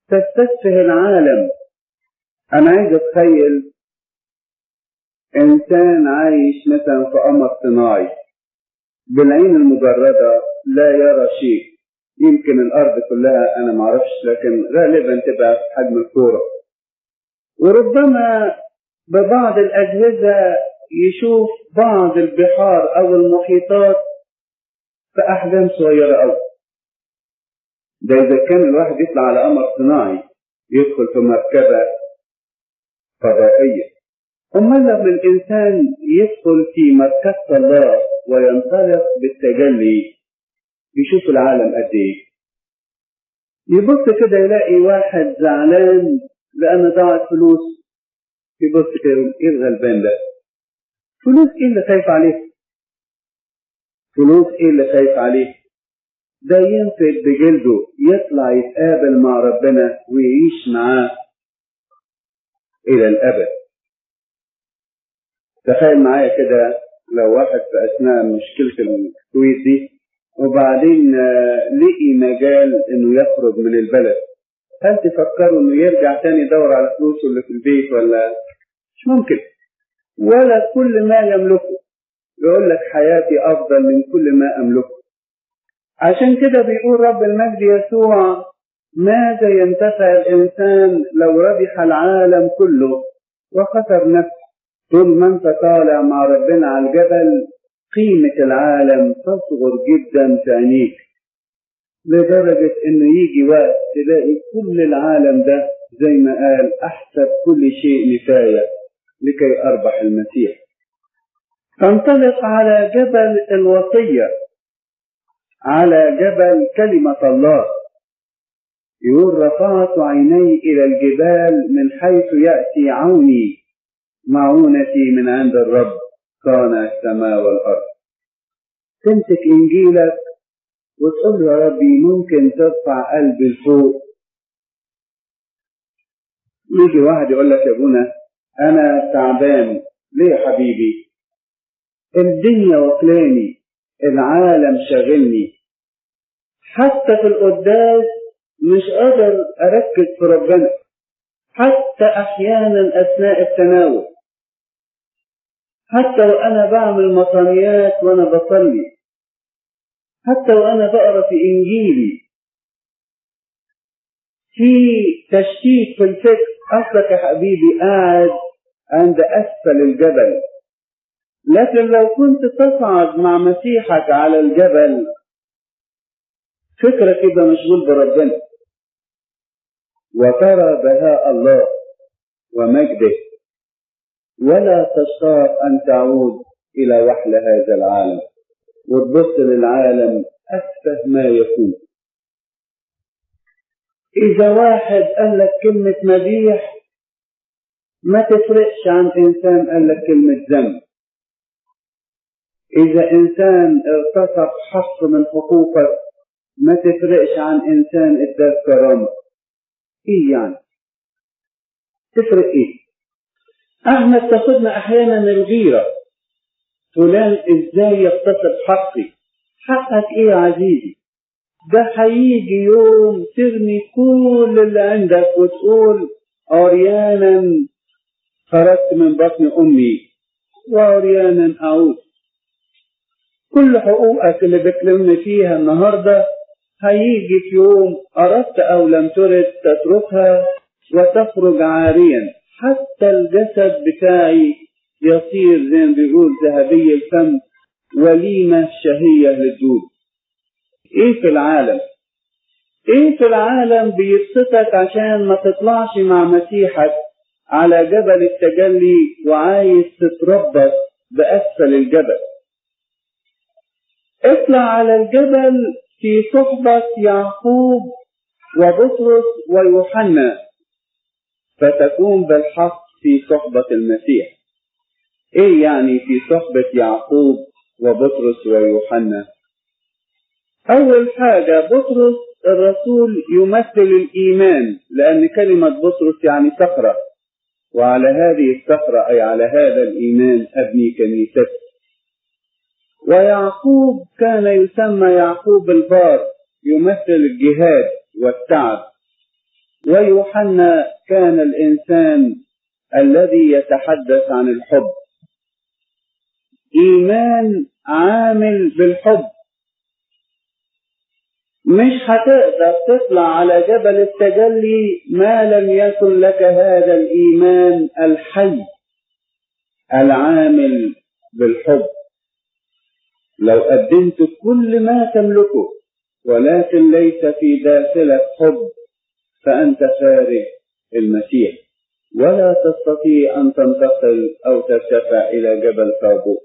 تستسفه العالم أنا عايز أتخيل إنسان عايش مثلا في قمر صناعي بالعين المجردة لا يرى شيء يمكن الأرض كلها أنا معرفش لكن غالبا تبقى في حجم الكورة وربما ببعض الأجهزة يشوف بعض البحار أو المحيطات في أحجام صغيرة أوي ده إذا كان الواحد يطلع على قمر صناعي يدخل في مركبة فضائية أمال لما الإنسان يدخل في مركبة الله وينطلق بالتجلي يشوف العالم قد إيه يبص كده يلاقي واحد زعلان لأن ضاعت فلوس يبص كده يقول إيه الغلبان ده؟ فلوس إيه اللي خايف عليه؟ فلوس إيه اللي خايف عليه؟ ده ينفد بجلده يطلع يتقابل مع ربنا ويعيش معاه إلى الأبد تخيل معايا كده لو واحد في أثناء مشكلة الكويت دي وبعدين لقي مجال إنه يخرج من البلد هل تفكروا إنه يرجع تاني يدور على فلوسه اللي في البيت ولا مش ممكن ولا كل ما يملكه يقول لك حياتي أفضل من كل ما أملكه عشان كده بيقول رب المجد يسوع ماذا ينتفع الإنسان لو ربح العالم كله وخسر نفسه طول ما انت طالع مع ربنا على الجبل قيمة العالم تصغر جدا في عينيك لدرجة انه يجي وقت تلاقي كل العالم ده زي ما قال احسب كل شيء نفاية لكي اربح المسيح تنطلق على جبل الوصية على جبل كلمة الله يقول رفعت عيني إلى الجبال من حيث يأتي عوني معونتي من عند الرب صانع السماء والأرض تمسك إنجيلك وتقول يا ربي ممكن ترفع قلبي لفوق يجي واحد يقول لك يا ابونا أنا تعبان ليه يا حبيبي الدنيا وكلاني العالم شاغلني حتى في القداس مش قادر أركز في ربنا حتى أحيانا أثناء التناول حتى وأنا بعمل مطانيات وأنا بصلي حتى وأنا بقرا في إنجيلي في تشتيت في الفكر أصلك يا حبيبي قاعد عند أسفل الجبل لكن لو كنت تصعد مع مسيحك على الجبل فكرك يبقى مشغول بربنا وترى بهاء الله ومجده ولا تشتاق أن تعود إلى وحل هذا العالم وتبص للعالم أسفه ما يكون إذا واحد قال لك كلمة مديح ما تفرقش عن إنسان قال لك كلمة ذنب إذا إنسان اغتصب حق من حقوقك ما تفرقش عن إنسان اداك كرامة إيه يعني؟ تفرق إيه؟ أحمد تاخدنا أحيانا الغيرة فلان إزاي يغتصب حقي؟ حقك إيه يا عزيزي؟ ده هيجي يوم ترمي كل اللي عندك وتقول عريانا خرجت من بطن أمي وعريانا أعود كل حقوقك اللي بتلم فيها النهارده هيجي في يوم أردت أو لم ترد تتركها وتخرج عاريا حتى الجسد بتاعي يصير زي ما بيقول ذهبي الفم وليمة شهية للدود ايه في العالم ايه في العالم بيبسطك عشان ما تطلعش مع مسيحك على جبل التجلي وعايز تتربص بأسفل الجبل اطلع على الجبل في صحبة يعقوب وبطرس ويوحنا فتكون بالحق في صحبة المسيح ايه يعني في صحبة يعقوب وبطرس ويوحنا اول حاجة بطرس الرسول يمثل الايمان لان كلمة بطرس يعني صخرة وعلى هذه الصخرة اي على هذا الايمان ابني كنيستي ويعقوب كان يسمى يعقوب البار يمثل الجهاد والتعب ويوحنا كان الإنسان الذي يتحدث عن الحب إيمان عامل بالحب مش هتقدر تطلع على جبل التجلي ما لم يكن لك هذا الإيمان الحي العامل بالحب لو قدمت كل ما تملكه ولكن ليس في داخلك حب فأنت خارج المسيح ولا تستطيع أن تنتقل أو ترتفع إلى جبل طابور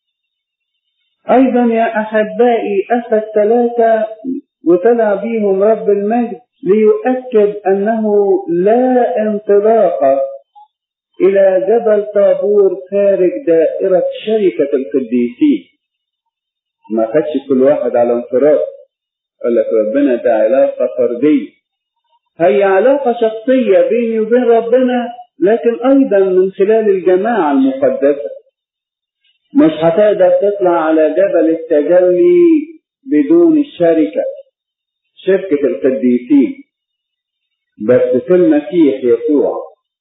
أيضا يا أحبائي أخذ ثلاثة وطلع بيهم رب المجد ليؤكد أنه لا انطلاق إلى جبل طابور خارج دائرة شركة القديسين ما خدش كل واحد على انفراد قال لك ربنا ده علاقة فردية هي علاقة شخصية بيني وبين ربنا لكن أيضا من خلال الجماعة المقدسة مش هتقدر تطلع على جبل التجلي بدون الشركة شركة القديسين بس في المسيح يسوع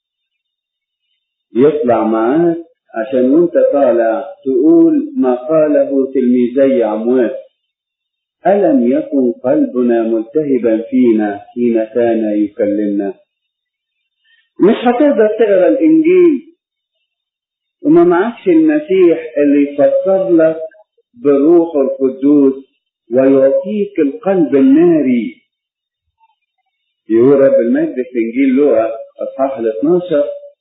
يطلع معاك عشان وانت طالع تقول ما قاله تلميذي عمواس ألم يكن قلبنا ملتهبا فينا حين كان يكلمنا مش هتقدر تقرا الإنجيل وما معكش المسيح اللي يفسر لك بروح القدوس ويعطيك القلب الناري يقول رب المجد في انجيل لوقا اصحاح ال 12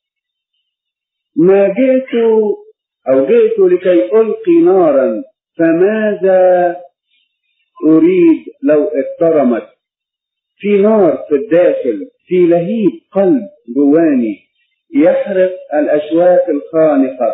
ما جئت او جئت لكي القي نارا فماذا اريد لو اضطرمت في نار في الداخل في لهيب قلب جواني يحرق الاشواك الخانقه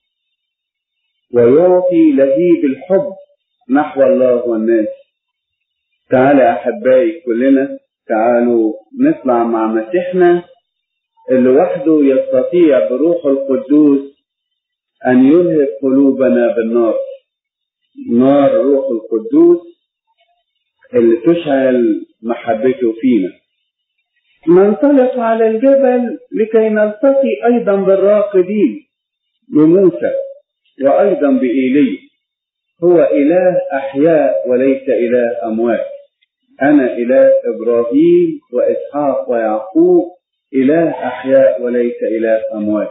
ويعطي لهيب الحب نحو الله والناس تعالى يا أحبائي كلنا تعالوا نطلع مع مسيحنا اللي وحده يستطيع بروح القدوس أن يلهب قلوبنا بالنار نار روح القدوس اللي تشعل محبته فينا ننطلق على الجبل لكي نلتقي أيضا بالراقدين بموسى وأيضا بإيليا هو إله أحياء وليس إله أموات أنا إله إبراهيم وإسحاق ويعقوب إله أحياء وليس إله أموات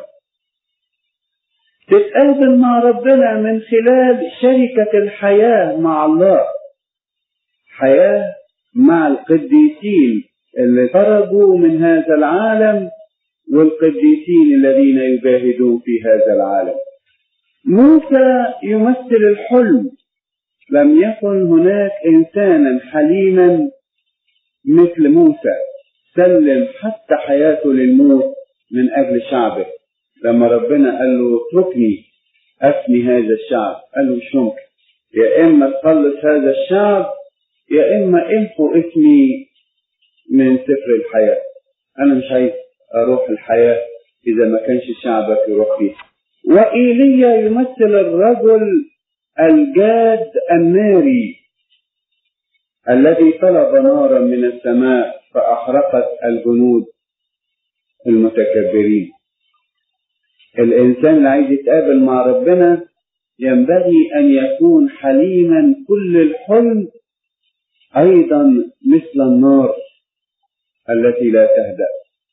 تتقابل مع ربنا من خلال شركة الحياة مع الله حياة مع القديسين اللي خرجوا من هذا العالم والقديسين الذين يجاهدون في هذا العالم موسى يمثل الحلم لم يكن هناك انسانا حليما مثل موسى سلم حتى حياته للموت من اجل شعبه لما ربنا قال له اتركني افني هذا الشعب قال له مش ممكن يا اما تخلص هذا الشعب يا اما امحوا اسمي من سفر الحياه انا مش عايز اروح الحياه اذا ما كانش شعبك يروح فيها وإيليا يمثل الرجل الجاد الناري الذي طلب نارا من السماء فأحرقت الجنود المتكبرين الإنسان اللي عايز يتقابل مع ربنا ينبغي أن يكون حليما كل الحلم أيضا مثل النار التي لا تهدأ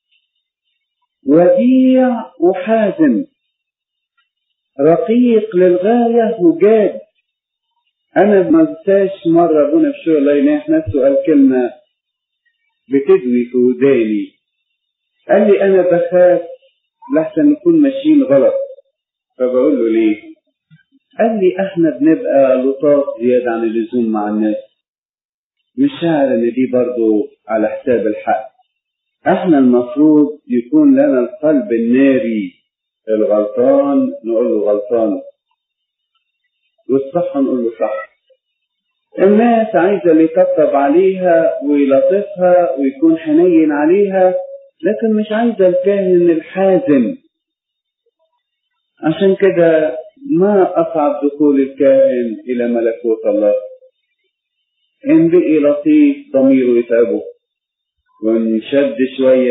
وديع وحازم رقيق للغاية وجاد أنا ما انساش مرة أبونا في شغل الله يناح نفسه قال كلمة بتدوي في وداني قال لي أنا بخاف لحسن نكون ماشيين غلط فبقول له ليه؟ قال لي احنا بنبقى لطاف زيادة عن اللزوم مع الناس مش شاعر ان دي برضو على حساب الحق احنا المفروض يكون لنا القلب الناري الغلطان نقول له غلطان والصح نقول له صح الناس عايزة اللي يطبطب عليها ويلطفها ويكون حنين عليها لكن مش عايزة الكاهن الحازم عشان كده ما أصعب دخول الكاهن إلى ملكوت الله إن بقي لطيف ضميره يتعبه ونشد شوية